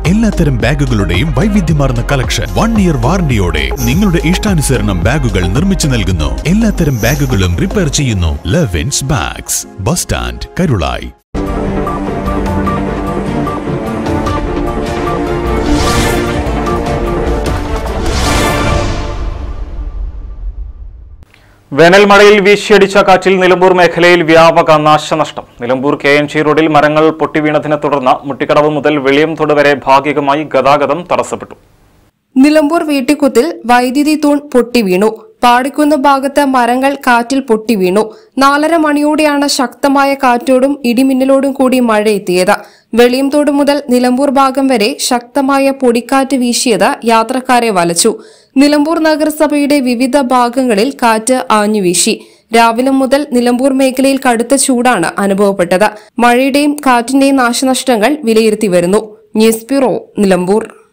എല്ലാത്തരം ബാഗുകളുടെയും വൈവിധ്യമാർന്ന collection one year വാറണ്ടിയോടെ നിങ്ങളുടെ ഇഷ്ടാനുസരണം ബാഗുകൾ നിർമ്മിച്ചു നൽകുന്നു എല്ലാത്തരം ബാഗുകളും റിപ്പയർ ചെയ്യുന്നു Levins bags bus stand Karulai വേനൽ മഴയിൽ വീശിയടിച്ച കാറ്റിൽ നിലമ്പൂർ മേഖലയിൽ വ്യാപക നാശനഷ്ടം നിലമ്പൂർ കെ എൻ ജി റോഡിൽ മരങ്ങൾ പൊട്ടിവീണതിനെ തുടർന്ന് മുട്ടിക്കടവ് മുതൽ വെളിയംതൊട് വരെ ഭാഗികമായി ഗതാഗതം തടസ്സപ്പെട്ടു നിലമ്പൂർ വീട്ടിക്കുത്തിൽ വൈദ്യുതി തൂൺ പൊട്ടി വീണു പാടിക്കുന്ന് ഭാഗത്ത് മരങ്ങൾ കാറ്റിൽ പൊട്ടി വീണു നാലര മണിയോടെയാണ് ശക്തമായ കാറ്റോടും ഇടിമിന്നലോടും കൂടി മഴ എത്തിയത് വെളിയംതോട് മുതൽ നിലമ്പൂർ ഭാഗം വരെ ശക്തമായ പൊടിക്കാറ്റ് വീശിയത് യാത്രക്കാരെ വലച്ചു നിലമ്പൂർ നഗരസഭയുടെ വിവിധ ഭാഗങ്ങളിൽ കാറ്റ് ആഞ്ഞുവീശി രാവിലെ മുതൽ നിലമ്പൂർ മേഖലയിൽ കടുത്ത ചൂടാണ് അനുഭവപ്പെട്ടത് മഴയുടെയും കാറ്റിന്റെയും നാശനഷ്ടങ്ങൾ വിലയിരുത്തി വരുന്നു ന്യൂസ് ബ്യൂറോ നിലമ്പൂർ